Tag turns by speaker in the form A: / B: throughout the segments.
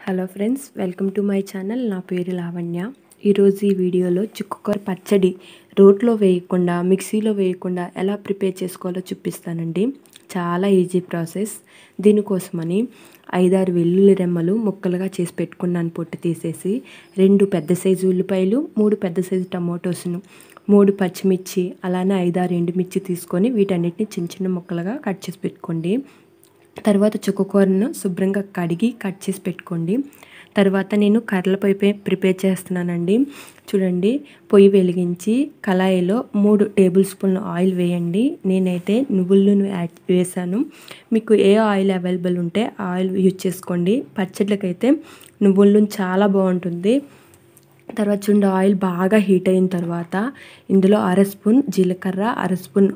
A: hello friends welcome to my channel నా పేరు లావణ్య ఈరోజు ఈ వీడియోలో చిక్కుకూర పచ్చడి రోట్లో వేయకుండా మిక్సీలో వేయకుండా ఎలా ప్రిపేర్ చేసుకోవాలో చూపిస్తానండి చాలా ఈజీ ప్రాసెస్ దీనికోసమని ఐదారు వెల్లుల్లి రెమ్మలు ముక్కలుగా చేసి పెట్టుకున్నాను పొట్టు తీసేసి రెండు పెద్ద సైజు ఉల్లిపాయలు మూడు పెద్ద సైజు టమోటోస్ను మూడు పచ్చిమిర్చి అలానే ఐదారు ఎండుమిర్చి తీసుకొని వీటన్నిటిని చిన్న చిన్న ముక్కలుగా కట్ చేసి పెట్టుకోండి తర్వాత చుక్కకూరను శుభ్రంగా కడిగి కట్ చేసి పెట్టుకోండి తర్వాత నేను కర్రల పొయ్యి ప్రిపేర్ చేస్తున్నానండి చూడండి పొయ్యి వెలిగించి కళాయిలో మూడు టేబుల్ స్పూన్ల ఆయిల్ వేయండి నేనైతే నువ్వుల నూనె యాడ్ వేసాను మీకు ఏ ఆయిల్ అవైలబుల్ ఉంటే ఆ ఆయిల్ యూజ్ చేసుకోండి పచ్చళ్ళకైతే నువ్వుల నూనె చాలా బాగుంటుంది తర్వాత చూడండి ఆయిల్ బాగా హీట్ అయిన తర్వాత ఇందులో అర స్పూన్ జీలకర్ర అర స్పూన్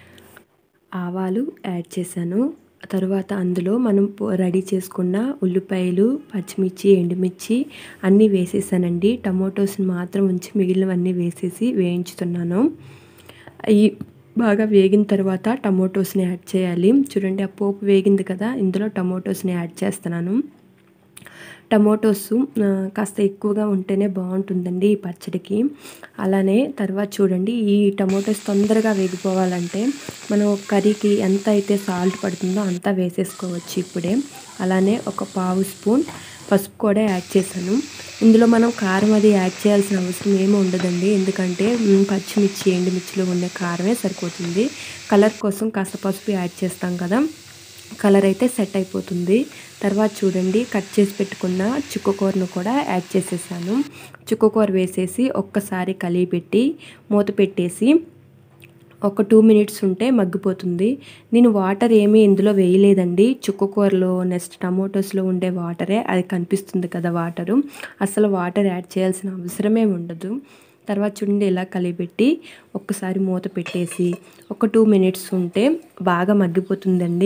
A: ఆవాలు యాడ్ చేశాను తర్వాత అందులో మనం రెడీ చేసుకున్న ఉల్లిపాయలు పచ్చిమిర్చి ఎండుమిర్చి అన్నీ వేసేసానండి టమోటోస్ని మాత్రం ఉంచి మిగిలినవన్నీ వేసేసి వేయించుతున్నాను అవి బాగా వేగిన తర్వాత టమోటోస్ని యాడ్ చేయాలి చూడండి ఆ పోపు వేగింది కదా ఇందులో టమోటోస్ని యాడ్ చేస్తున్నాను టమోటోస్ కాస్త ఎక్కువగా ఉంటేనే బాగుంటుందండి ఈ పచ్చడికి అలానే తర్వాత చూడండి ఈ టమోటోస్ తొందరగా వేగిపోవాలంటే మనం కర్రీకి ఎంత అయితే సాల్ట్ పడుతుందో అంతా వేసేసుకోవచ్చు ఇప్పుడే అలానే ఒక పావు స్పూన్ పసుపు కూడా యాడ్ చేశాను ఇందులో మనం కారం అది యాడ్ చేయాల్సిన అవసరం ఏమీ ఉండదండి ఎందుకంటే పచ్చిమిర్చి ఎండుమిర్చిలో ఉండే కారమే సరిపోతుంది కలర్ కోసం కాస్త పసుపు యాడ్ చేస్తాం కదా కలర్ అయితే సెట్ అయిపోతుంది తర్వాత చూడండి కట్ చేసి పెట్టుకున్న చుక్కకూరను కూడా యాడ్ చేసేసాను చుక్కకూర వేసేసి ఒక్కసారి కలిపెట్టి మూత పెట్టేసి ఒక టూ మినిట్స్ ఉంటే మగ్గిపోతుంది నేను వాటర్ ఏమీ ఇందులో వేయలేదండి చుక్కకూరలో నెక్స్ట్ టమోటోస్లో ఉండే వాటరే అది కనిపిస్తుంది కదా వాటరు అసలు వాటర్ యాడ్ చేయాల్సిన అవసరమే ఉండదు తర్వాత చూడండి ఇలా కలిపెట్టి ఒక్కసారి మూత పెట్టేసి ఒక టూ మినిట్స్ ఉంటే బాగా మగ్గిపోతుందండి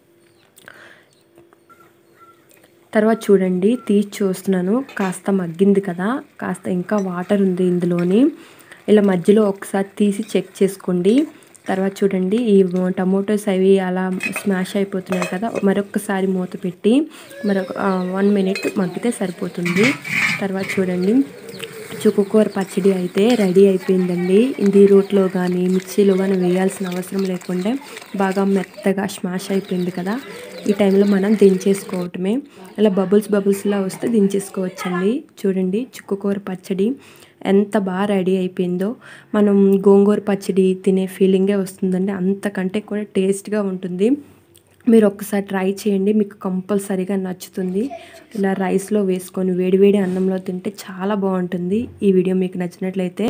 A: తర్వాత చూడండి తీసి చూస్తున్నాను కాస్త మగ్గింది కదా కాస్త ఇంకా వాటర్ ఉంది ఇందులోని ఇలా మధ్యలో ఒకసారి తీసి చెక్ చేసుకోండి తర్వాత చూడండి ఈ టమోటోస్ అవి అలా స్మాష్ అయిపోతున్నాయి కదా మరొకసారి మూత పెట్టి మరొక వన్ మినిట్ మగ్గితే సరిపోతుంది తర్వాత చూడండి చుక్కకూర పచ్చడి అయితే రెడీ అయిపోయిందండి ఇది రోట్లో కానీ మిక్సీలో కానీ వేయాల్సిన అవసరం లేకుండా బాగా మెత్తగా స్మాష్ అయిపోయింది కదా ఈ టైంలో మనం దించేసుకోవటమే ఇలా బబుల్స్ బబుల్స్లా వస్తే దించేసుకోవచ్చండి చూడండి చుక్కకూర పచ్చడి ఎంత బాగా రెడీ అయిపోయిందో మనం గోంగూర పచ్చడి తినే ఫీలింగే వస్తుందండి అంతకంటే కూడా టేస్ట్గా ఉంటుంది మీరు ఒక్కసారి ట్రై చేయండి మీకు కంపల్సరీగా నచ్చుతుంది ఇలా రైస్లో వేసుకొని వేడివేడి అన్నంలో తింటే చాలా బాగుంటుంది ఈ వీడియో మీకు నచ్చినట్లయితే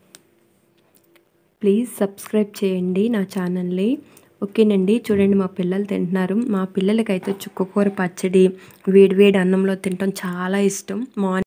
A: ప్లీజ్ సబ్స్క్రైబ్ చేయండి నా ఛానల్ని ఓకేనండి చూడండి మా పిల్లలు తింటున్నారు మా పిల్లలకైతే చుక్కకూర పచ్చడి వేడివేడి అన్నంలో తినటం చాలా ఇష్టం మార్నింగ్